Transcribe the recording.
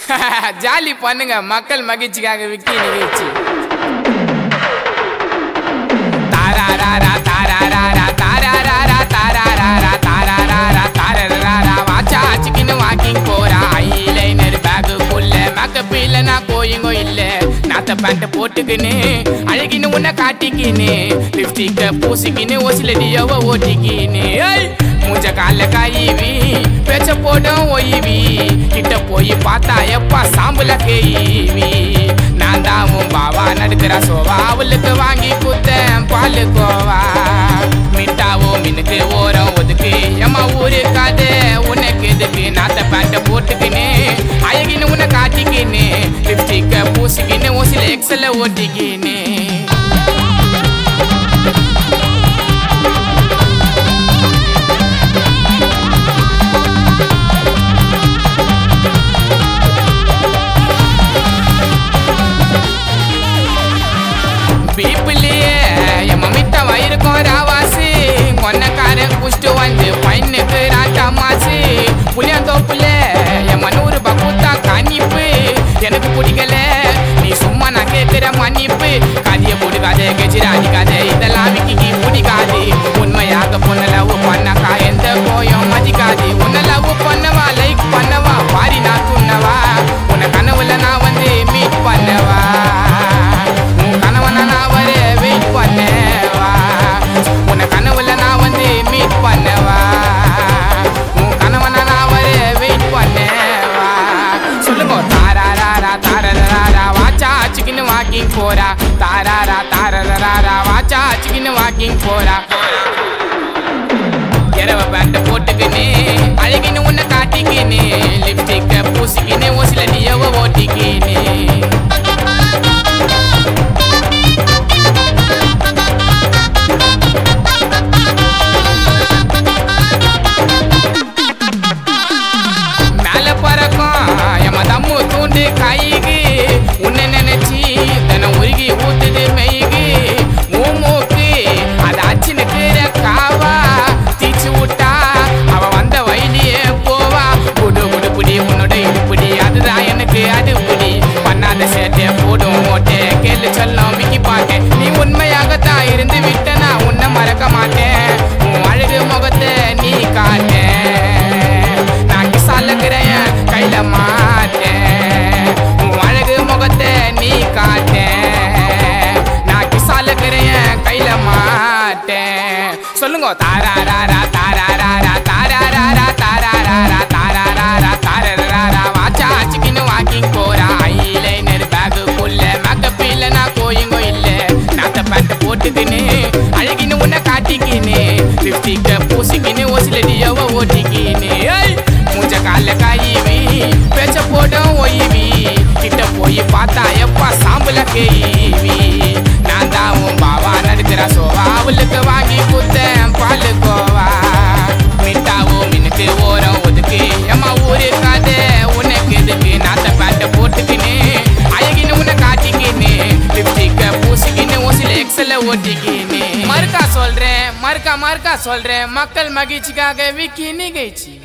Jolly பண்ணுங்க மக்கள் மகிழ்ச்சிக்காக விக்கி நிகழ்ச்சி தாராராரா, தாராராரா, தாராராரா, தாராராரா, தாராராரா, தாராராரா, வாச்சா சிக்கின்னு walking போறா. eyeliner bag குள்ள makeup இல்லைன்னா கோயிங்கோ இல்ல. நாத்த pant போட்டுக்கின்னு, அழகின்னு உன்னை காட்டிக்கின்னு, lipstick அ பூசிக்கின்னு, ஒசிலடியோவ ஓட்டிக்கின்னு. ஏய், மூஞ்ச கால்ல காயிவி பேச்ச போடும் ஒய்வி கிட்ட போய் பார்த்தா எப்பா சாம்புல கேவி நான் தான் உன் பாவா நடுக்கிற சோவா அவளுக்கு வாங்கி குத்தேன் பாலு கோவா மிட்டாவோ மினுக்கு ஓரம் ஒதுக்கு எம்மா ஊரு காது உனக்கு எதுக்கு நாத்த பேண்ட போட்டுக்கின்னு அழகின்னு உன்னை காட்டிக்கின்னு லிப்ஸ்டிக்க பூசிக்கின்னு ஓசில எக்ஸல ஓட்டிக்கின்னு பீப்புலயே என் மம்மிட்ட வயிறுக்கும் ராவாசி கொன்னக்காரன் குஷ்டு வந்து பையனுக்கு ராட்டாமாசி புளியாந்தோப்புல என் மனூறு பக்குத்தா கணிப்பு எனக்கு பிடிக்கல நீ சும்மா நான் கேட்கிற மன்னிப்பு கதிய பிடிக்காத கெஜிரா அடிக்காத இதெல்லாம் விக்கிக்கு பிடிக்காது உண்மையாக பொண்ணு லவ் பண்ணக்கா எந்த கோயம் மதிக்காது உன்னை லவ் பண்ணவா லைக் பண்ணவா பாரி நான் துண்ணவா உன்னை கனவுல நான் வந்து மீட் பண்ணவா உன் கனவுல நான் வர வெயிட் பண்ணவா உன்னை கனவுல நான் வந்து மீட் பண்ணவா உன் கனவுல நான் வர வெயிட் பண்ணவா சொல்லுங்க தாராராரா தாராராரா வாச்சா சிக்கின்னு வாக்கிங் போறா தாராரா தாராராரா வாச்சா சிக்கின்னு வாக்கிங் போறா இரவ பேண்ட போட்டுக்கின்னு அழகின்னு உன்னை காட்டிக்கின்னு லிப்ஸ்டிக்க பூசிக்கின்னு ஓசில நீயவ ஓட்டிக்கின்னு மேல பறக்கும் எம தம்மு தூண்டு கைக்கு உன்னை நினைச்சி தினம் உருகி ஊத்துது மெய்கு மூக்கு அது அச்சினுக்குற காவா தீச்சு விட்டா அவ வந்த வயலியே போவா குடு குடு புடி உன்னோட இடுப்புடி அதுதான் எனக்கு அடுப்புடி பண்ணாத சேட்டை போடும் ஓட்டே கேளு சொல்லும் விக்கி பாட்டேன் நீ உண்மையாகத்தான் இருந்து விட்ட நான் உன்னை மறக்க மாட்டேன் உன் அழகு முகத்தை நீ காட்டேன் நான் கிசாலக்கிறேன் கையில மாட்டேன் உன் அழகு முகத்தை நீ காட்டேன் நான் கிசாலக்கிறேன் கையில மாட்டேன் சொல்லுங்க தாராராரா தாராராரா தாராராரா தாராராரா தாராராரா தாராராரா வாச்சா சிக்கின்னு வாக்கிங் போறா ஐலைனர் பேக் குள்ள மேக்கப் இல்லைன்னா கோயிங்கோ இல்ல நாத்த பேண்ட் போட்டுக்கின்னு அழகின்னு உன்னை காட்டிக்கின்னு லிப்ஸ்டிக்க பூசிக்கின்னு ஓசிலடியோவ ஓட்டிக்கின்னு ஏய், மூஞ்ச கால்ல காயிவி பேச்ச போடும் ஒய்வி கிட்ட போய் பார்த்தா எப்பா சாம்புல கேவி நான் தான் உன் பாவா நடுக்கிற சோவா அவளுக்கு வாங்கி குத்தேன் பாலு கோவா மிட்டாவோ மினுக்கு ஓரம் ஒதுக்கு எம்மா ஊரு காது உனக்கு எதுக்கு நாத்த பேண்ட போட்டுக்கின்னு அழகின்னு உன்னை காட்டிக்கின்னு லிப்ஸ்டிக்க பூசிக்கின்னு ஓசில எக்ஸல ஓட்டிக்கின்னு மறுக்கா சொல்றேன் மறுக்கா மறுக்கா சொல்றேன் மக்கள் மகிழ்ச்சிக்காக விக்கி நிகழ்ச்சி